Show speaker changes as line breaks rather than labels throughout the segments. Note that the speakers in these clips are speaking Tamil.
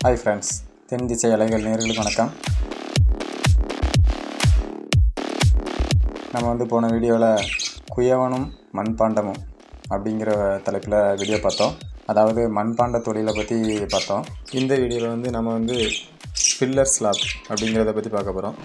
ஹாய் ஃப்ரெண்ட்ஸ் தென் திசை அலைகள் நேர்களுக்கு வணக்கம் நம்ம வந்து போன வீடியோவில் குயவனும் மண்பாண்டமும் அப்படிங்கிற தலைப்பில் வீடியோ பார்த்தோம் அதாவது மண்பாண்ட தொழிலை பற்றி பார்த்தோம் இந்த வீடியோவில் வந்து நம்ம வந்து ஃபில்லர் ஸ்லாப் அப்படிங்கிறத பற்றி பார்க்க போகிறோம்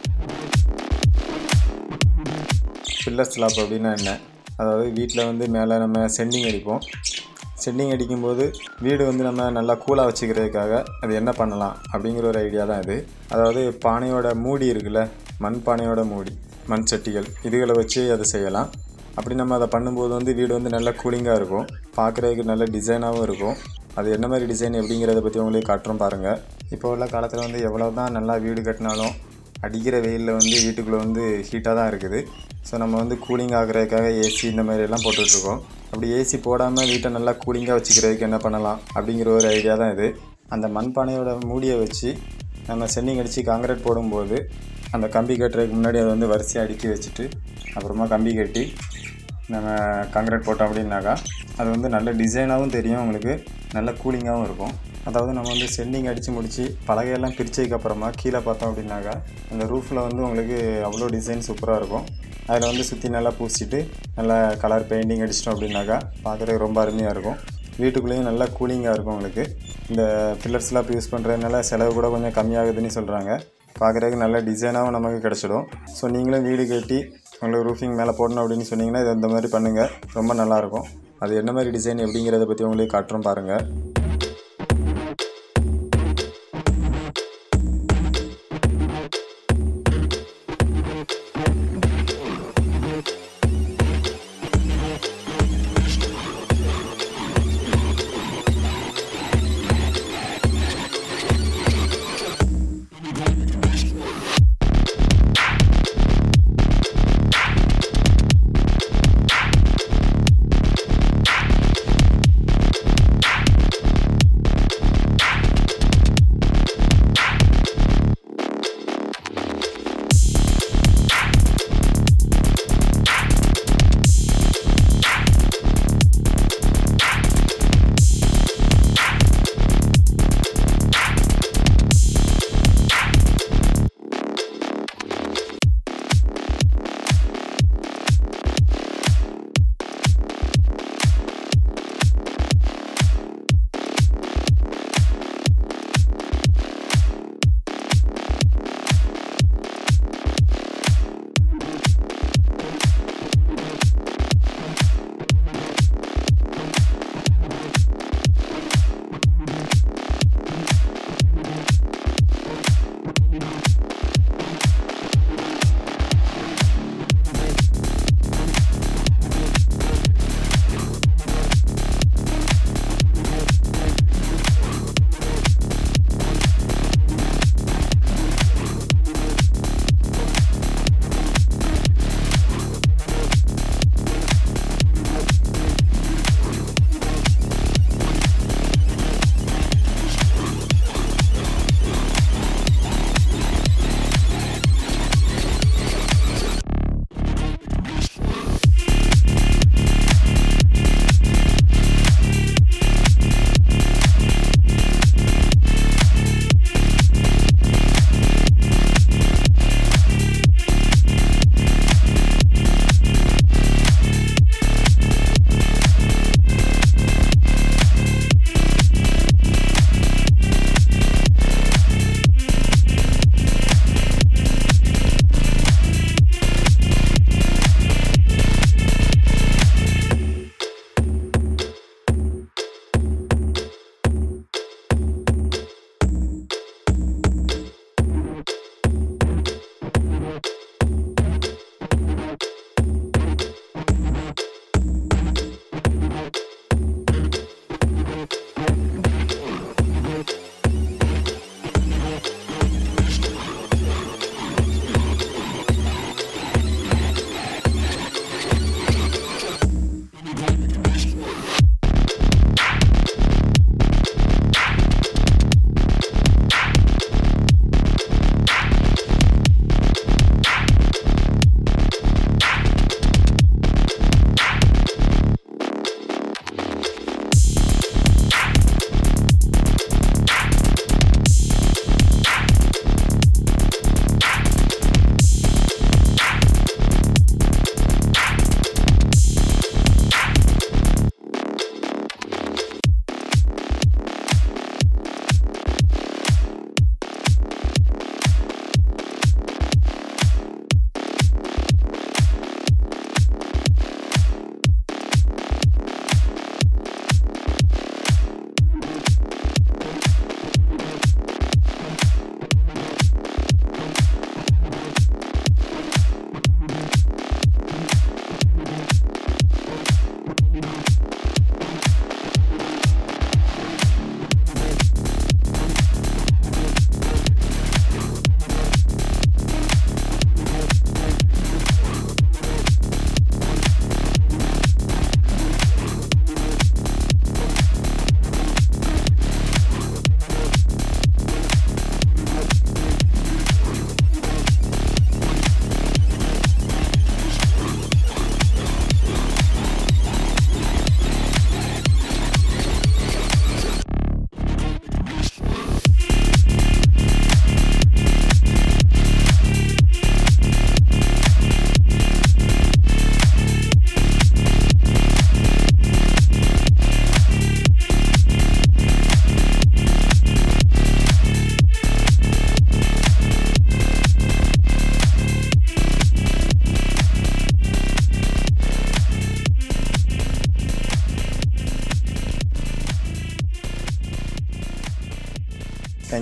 ஃபில்லர் ஸ்லாப் அப்படின்னா என்ன அதாவது வீட்டில் வந்து மேலே நம்ம சென்டிங் அடிப்போம் சென்டிங் அடிக்கும்போது வீடு வந்து நம்ம நல்லா கூலாக வச்சுக்கிறதுக்காக அது என்ன பண்ணலாம் அப்படிங்கிற ஒரு ஐடியா தான் இது அதாவது பானையோட மூடி இருக்குல்ல மண் பானையோட மூடி மண் சட்டிகள் இதுகளை வச்சு அதை செய்யலாம் அப்படி நம்ம அதை பண்ணும்போது வந்து வீடு வந்து நல்லா கூலிங்காக இருக்கும் பார்க்குறதுக்கு நல்ல டிசைனாகவும் இருக்கும் அது என்ன மாதிரி டிசைன் எப்படிங்கிறத பற்றி உங்களுக்கு காட்டுறோம் பாருங்கள் இப்போ உள்ள காலத்தில் வந்து எவ்வளோ தான் நல்லா வீடு கட்டினாலும் அடிக்கிற வெயிலில் வந்து வீட்டுக்குள்ளே வந்து ஹீட்டாக தான் இருக்குது ஸோ நம்ம வந்து கூலிங் ஆகுறதுக்காக ஏசி இந்த மாதிரி எல்லாம் போட்டுட்ருக்கோம் அப்படி ஏசி போடாமல் வீட்டை நல்லா கூலிங்காக வச்சுக்கிறதுக்கு என்ன பண்ணலாம் அப்படிங்கிற ஒரு ஐடியா தான் இது அந்த மண்பானையோட மூடியை வச்சு நம்ம சென்னிங் அடித்து காங்கிரீட் போடும்போது அந்த கம்பி கட்டுறதுக்கு முன்னாடி அதை வந்து வரிசையாக அடுக்கி வச்சுட்டு அப்புறமா கம்பி கட்டி நம்ம காங்கிரீட் போட்டோம் அப்படின்னாக்கா அது வந்து நல்ல டிசைனாகவும் தெரியும் உங்களுக்கு நல்ல கூலிங்காகவும் இருக்கும் அதாவது நம்ம வந்து சென்டிங் அடித்து முடித்து பலகையெல்லாம் பிரித்ததுக்கப்புறமா கீழே பார்த்தோம் அப்படின்னாக்கா அந்த ரூஃபில் வந்து உங்களுக்கு அவ்வளோ டிசைன் சூப்பராக இருக்கும் அதில் வந்து சுற்றி நல்லா பூசிட்டு நல்லா கலர் பெயிண்டிங் அடிச்சிட்டோம் அப்படின்னாக்கா பார்க்குறதுக்கு ரொம்ப அருமையாக இருக்கும் வீட்டுக்குள்ளேயும் நல்லா கூலிங்காக இருக்கும் உங்களுக்கு இந்த பில்லர்ஸ்லாம் யூஸ் பண்ணுறதுனால செலவு கூட கொஞ்சம் கம்மியாகுதுன்னு சொல்கிறாங்க பார்க்குறதுக்கு நல்ல டிசைனாகவும் நமக்கு கிடச்சிடும் ஸோ நீங்களும் வீடு கட்டி உங்களுக்கு ரூஃபிங் மேலே போடணும் அப்படின்னு சொன்னீங்கன்னா இது இந்த மாதிரி பண்ணுங்கள் ரொம்ப நல்லாயிருக்கும் அது என்ன மாதிரி டிசைன் எப்படிங்கிறத பற்றி உங்களுக்கு காட்டுறோம் பாருங்கள்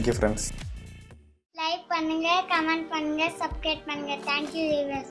தேங்க்யூ ஃப்ரெண்ட்ஸ்
லைக் பண்ணுங்க கமெண்ட் பண்ணுங்க சப்ஸ்கிரைப் பண்ணுங்க தேங்க்யூ